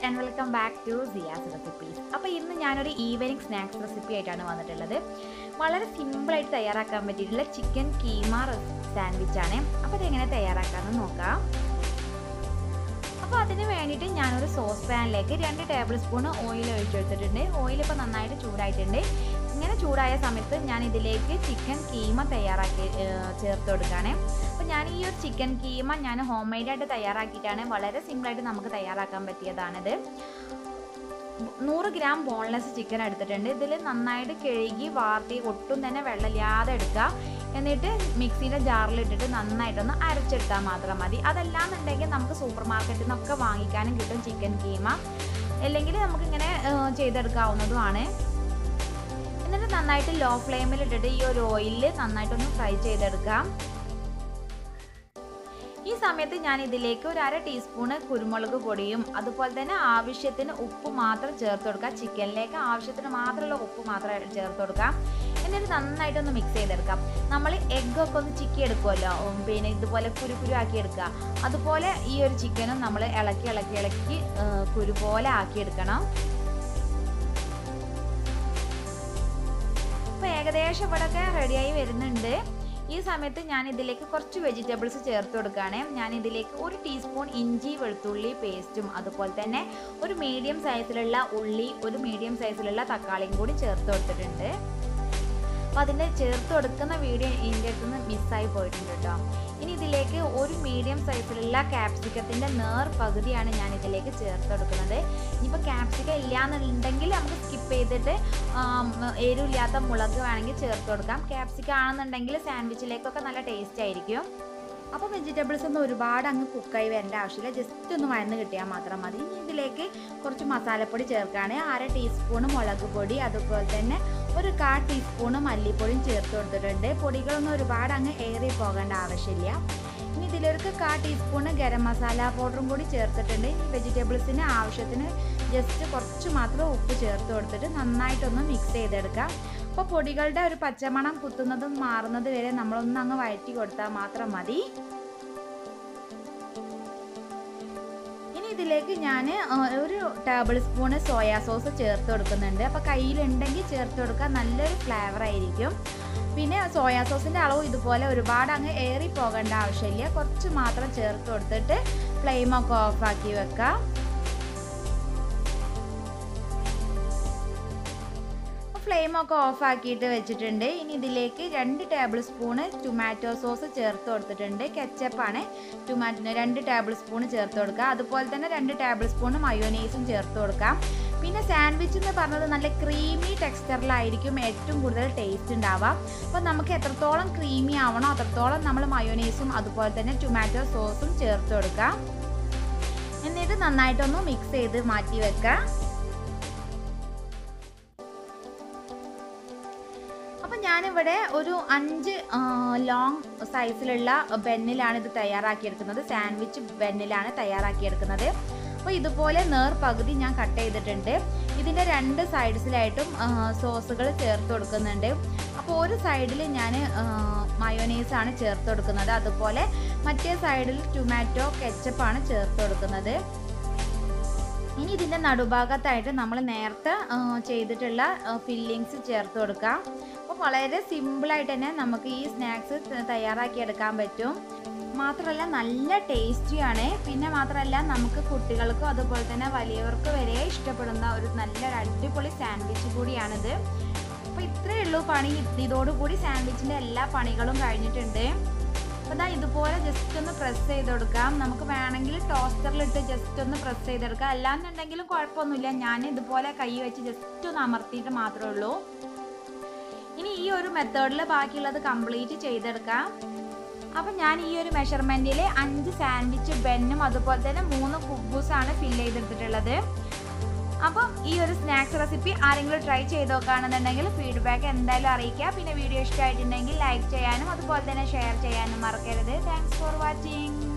and welcome back to Siya's recipes അപ്പോൾ ഇന്ന് ഞാനൊരു ഈവനിങ് സ്നാക്സ് റെസിപ്പി ആയിട്ടാണ് വന്നിട്ടുള്ളത് വളരെ സിമ്പിളായിട്ട് തയ്യാറാക്കാൻ പറ്റിയിട്ടുള്ള ചിക്കൻ കീമ സാൻഡ്വിച്ച് ആണ് അപ്പോൾ അതെങ്ങനെ തയ്യാറാക്കാമെന്ന് നോക്കാം അപ്പോൾ അതിന് വേണ്ടിയിട്ട് ഞാനൊരു സോസ് പാനിലേക്ക് രണ്ട് ടേബിൾ സ്പൂൺ ഓയിൽ ഒഴിച്ചെടുത്തിട്ടുണ്ട് ഓയിൽ ഇപ്പോൾ നന്നായിട്ട് ചൂടായിട്ടുണ്ട് ഇങ്ങനെ ചൂടായ സമയത്ത് ഞാൻ ഇതിലേക്ക് ചിക്കൻ കീമ തയ്യാറാക്കി ചേർത്ത് കൊടുക്കുകയാണ് അപ്പോൾ ഞാൻ ഈ ഒരു ചിക്കൻ കീമ ഞാൻ ഹോം മെയ്ഡായിട്ട് തയ്യാറാക്കിയിട്ടാണ് വളരെ സിമ്പിളായിട്ട് നമുക്ക് തയ്യാറാക്കാൻ പറ്റിയതാണിത് നൂറ് ഗ്രാം ബോൺലെസ് ചിക്കൻ എടുത്തിട്ടുണ്ട് ഇതിൽ നന്നായിട്ട് കഴുകി വാർത്തി ഒട്ടും തന്നെ വെള്ളമില്ലാതെ എടുക്കുക എന്നിട്ട് മിക്സിയുടെ ജാറിലിട്ടിട്ട് നന്നായിട്ടൊന്ന് അരച്ചെടുത്താൽ മാത്രം മതി അതല്ലാന്നുണ്ടെങ്കിൽ നമുക്ക് സൂപ്പർ മാർക്കറ്റിൽ നിന്നൊക്കെ വാങ്ങിക്കാനും കിട്ടും ചിക്കൻ കീമ അല്ലെങ്കിൽ നമുക്കിങ്ങനെ ചെയ്തെടുക്കാവുന്നതുമാണ് എന്നിട്ട് നന്നായിട്ട് ലോ ഫ്ലെയിമിൽ ഇട്ടിട്ട് ഈ ഒരു ഓയിലിൽ നന്നായിട്ടൊന്ന് ഫ്രൈ ചെയ്തെടുക്കാം ഈ സമയത്ത് ഞാൻ ഇതിലേക്ക് ഒരു അര ടീസ്പൂണ് കുരുമുളക് പൊടിയും അതുപോലെ തന്നെ ആവശ്യത്തിന് ഉപ്പ് മാത്രം ചേർത്ത് കൊടുക്കുക ചിക്കനിലേക്ക് ആവശ്യത്തിന് മാത്രമുള്ള ഉപ്പ് മാത്രം ചേർത്ത് കൊടുക്കാം എന്നിട്ട് നന്നായിട്ടൊന്ന് മിക്സ് ചെയ്തെടുക്കാം നമ്മൾ എഗ്ഗൊക്കെ ഒന്ന് ചിക്കി എടുക്കുമല്ലോ പിന്നെ ഇതുപോലെ കുരു കുരു ആക്കി എടുക്കുക അതുപോലെ ഈ ഒരു ചിക്കനും നമ്മൾ ഇളക്കി ഇളക്കി ഇളക്കി കുരു പോലെ ആക്കിയെടുക്കണം അപ്പോൾ ഏകദേശം ഇവിടെയൊക്കെ റെഡിയായി വരുന്നുണ്ട് ഈ സമയത്ത് ഞാൻ ഇതിലേക്ക് കുറച്ച് വെജിറ്റബിൾസ് ചേർത്ത് കൊടുക്കുകയാണ് ഞാൻ ഇതിലേക്ക് ഒരു ടീസ്പൂൺ ഇഞ്ചി വെളുത്തുള്ളി പേസ്റ്റും അതുപോലെ തന്നെ ഒരു മീഡിയം സൈസിലുള്ള ഉള്ളി ഒരു മീഡിയം സൈസിലുള്ള തക്കാളിയും കൂടി ചേർത്ത് കൊടുത്തിട്ടുണ്ട് അപ്പോൾ അതിൻ്റെ ചേർത്ത് കൊടുക്കുന്ന വീഡിയോ ഇതിൻ്റെ അടുത്ത് നിന്ന് മിസ്സായി പോയിട്ടുണ്ട് കേട്ടോ ഇനി ഇതിലേക്ക് ഒരു മീഡിയം സൈസിലുള്ള ക്യാപ്സിക്കത്തിൻ്റെ നേർ പകുതിയാണ് ഞാൻ ഇതിലേക്ക് ചേർത്ത് കൊടുക്കുന്നത് ഇനിയിപ്പോൾ ക്യാപ്സിക്കം ഇല്ലയെന്നുണ്ടെങ്കിൽ നമുക്ക് സ്കിപ്പ് ചെയ്തിട്ട് എരിവില്ലാത്ത മുളക് വേണമെങ്കിൽ ചേർത്ത് കൊടുക്കാം ക്യാപ്സിക്കം ആണെന്നുണ്ടെങ്കിൽ സാൻഡ്വിച്ചിലേക്കൊക്കെ നല്ല ടേസ്റ്റ് ആയിരിക്കും അപ്പോൾ വെജിറ്റബിൾസ് ഒന്നും ഒരുപാട് അങ്ങ് കുക്കായി വരേണ്ട ആവശ്യമില്ല ജസ്റ്റ് ഒന്ന് വഴന്ന് കിട്ടിയാൽ മാത്രം മതി ഇനി ഇതിലേക്ക് കുറച്ച് മസാലപ്പൊടി ചേർക്കുകയാണ് അര ടീസ്പൂൺ മുളക് പൊടി അതുപോലെ തന്നെ ഒരു കാ ടീസ്പൂണ് മല്ലിപ്പൊടിയും ചേർത്ത് കൊടുത്തിട്ടുണ്ട് പൊടികളൊന്നും ഒരുപാട് അങ്ങ് ഏറി പോകേണ്ട ആവശ്യമില്ല ഇനി ഇതിലേക്ക് കാ ടീസ്പൂണ് ഗരം മസാല പൗഡറും കൂടി ചേർത്തിട്ടുണ്ട് ഈ വെജിറ്റബിൾസിന് ആവശ്യത്തിന് ജസ്റ്റ് കുറച്ച് മാത്രം ഉപ്പ് ചേർത്ത് കൊടുത്തിട്ട് നന്നായിട്ടൊന്ന് മിക്സ് ചെയ്തെടുക്കാം അപ്പോൾ പൊടികളുടെ ഒരു പച്ചമണം കുത്തുന്നതും മാറുന്നത് വരെ നമ്മളൊന്ന് അങ്ങ് വഴറ്റി കൊടുത്താൽ മാത്രം മതി ഇനി ഇതിലേക്ക് ഞാൻ ഒരു ടേബിൾ സ്പൂണ് സോയാ സോസ് ചേർത്ത് കൊടുക്കുന്നുണ്ട് അപ്പോൾ കയ്യിലുണ്ടെങ്കിൽ ചേർത്ത് കൊടുക്കുക നല്ലൊരു ഫ്ലേവർ ആയിരിക്കും പിന്നെ സോയാ സോസിൻ്റെ അളവ് ഇതുപോലെ ഒരുപാട് അങ്ങ് ഏറി പോകേണ്ട ആവശ്യമില്ല കുറച്ച് മാത്രം ചേർത്ത് കൊടുത്തിട്ട് ഫ്ലെയിമൊക്കെ ഓഫാക്കി വെക്കാം ഫ്ലെയിമൊക്കെ ഓഫ് ആക്കിയിട്ട് വെച്ചിട്ടുണ്ട് ഇനി ഇതിലേക്ക് രണ്ട് ടേബിൾ സ്പൂണ് ടൊമാറ്റോ സോസ് ചേർത്ത് കൊടുത്തിട്ടുണ്ട് കെച്ചപ്പാണ് ടൊമാറ്റോ രണ്ട് ടേബിൾ സ്പൂൺ ചേർത്ത് കൊടുക്കുക അതുപോലെ തന്നെ രണ്ട് ടേബിൾ സ്പൂൺ മയോനൈസും ചേർത്ത് കൊടുക്കാം പിന്നെ സാൻഡ്വിച്ച് എന്ന് പറഞ്ഞത് നല്ല ക്രീമി ടെക്സ്ചറിലായിരിക്കും ഏറ്റവും കൂടുതൽ ടേസ്റ്റ് ഉണ്ടാവുക അപ്പോൾ നമുക്ക് എത്രത്തോളം ക്രീമി ആവണോ അത്രത്തോളം നമ്മൾ മയോനൈസും അതുപോലെ തന്നെ ടൊമാറ്റോ സോസും ചേർത്ത് കൊടുക്കാം എന്നിട്ട് നന്നായിട്ടൊന്ന് മിക്സ് ചെയ്ത് മാറ്റി വെക്കാം അപ്പം ഞാനിവിടെ ഒരു അഞ്ച് ലോങ് സൈസിലുള്ള ബെന്നിലാണ് ഇത് തയ്യാറാക്കിയെടുക്കുന്നത് സാൻഡ്വിച്ച് ബെന്നിലാണ് തയ്യാറാക്കിയെടുക്കുന്നത് അപ്പോൾ ഇതുപോലെ നേർ പകുതി ഞാൻ കട്ട് ചെയ്തിട്ടുണ്ട് ഇതിൻ്റെ രണ്ട് സൈഡ്സിലായിട്ടും സോസുകൾ ചേർത്ത് കൊടുക്കുന്നുണ്ട് അപ്പോൾ ഒരു സൈഡിൽ ഞാൻ മയോനൈസാണ് ചേർത്ത് കൊടുക്കുന്നത് അതുപോലെ മറ്റേ സൈഡിൽ ടൊമാറ്റോ കെച്ചപ്പാണ് ചേർത്ത് കൊടുക്കുന്നത് ഇനി ഇതിൻ്റെ നടുഭാഗത്തായിട്ട് നമ്മൾ നേരത്തെ ചെയ്തിട്ടുള്ള ഫില്ലിങ്സ് ചേർത്ത് കൊടുക്കാം അപ്പോൾ വളരെ സിമ്പിളായിട്ട് തന്നെ നമുക്ക് ഈ സ്നാക്സ് തയ്യാറാക്കിയെടുക്കാൻ പറ്റും മാത്രമല്ല നല്ല ടേസ്റ്റിയാണ് പിന്നെ മാത്രമല്ല നമുക്ക് കുട്ടികൾക്കും അതുപോലെ തന്നെ വലിയവർക്ക് വരെ ഇഷ്ടപ്പെടുന്ന ഒരു നല്ലൊരു അടിപൊളി സാൻഡ്വിച്ച് കൂടിയാണിത് അപ്പോൾ ഇത്രയേ ഉള്ളൂ പണി ഇതോടുകൂടി സാൻഡ്വിച്ചിൻ്റെ എല്ലാ പണികളും കഴിഞ്ഞിട്ടുണ്ട് അപ്പോൾ ഇതാ ഇതുപോലെ ജസ്റ്റ് ഒന്ന് പ്രസ് ചെയ്ത് കൊടുക്കാം നമുക്ക് വേണമെങ്കിൽ ടോസ്റ്ററിലിട്ട് ജസ്റ്റ് ഒന്ന് പ്രസ് ചെയ്തെടുക്കാം അല്ലാന്നുണ്ടെങ്കിലും കുഴപ്പമൊന്നുമില്ല ഞാൻ ഇതുപോലെ കൈ വെച്ച് ജസ്റ്റ് ഒന്ന് അമർത്തിയിട്ട് മാത്രമേ ഉള്ളൂ ഇനി ഈ ഒരു മെത്തേഡിൽ ബാക്കിയുള്ളത് കംപ്ലീറ്റ് ചെയ്തെടുക്കാം അപ്പം ഞാൻ ഈ ഒരു മെഷർമെൻറ്റിൽ അഞ്ച് സാൻഡ്വിച്ച് ബെന്നും അതുപോലെ തന്നെ മൂന്ന് കുബൂസാണ് ഫില്ല് ചെയ്തെടുത്തിട്ടുള്ളത് അപ്പം ഈ ഒരു സ്നാക്സ് റെസിപ്പി ആരെങ്കിലും ട്രൈ ചെയ്ത് നോക്കുകയാണെന്നുണ്ടെങ്കിൽ ഫീഡ്ബാക്ക് എന്തായാലും അറിയിക്കുക പിന്നെ വീഡിയോ ഇഷ്ടമായിട്ടുണ്ടെങ്കിൽ ലൈക്ക് ചെയ്യാനും അതുപോലെ തന്നെ ഷെയർ ചെയ്യാനും മറക്കരുത് താങ്ക്സ് ഫോർ വാച്ചിങ്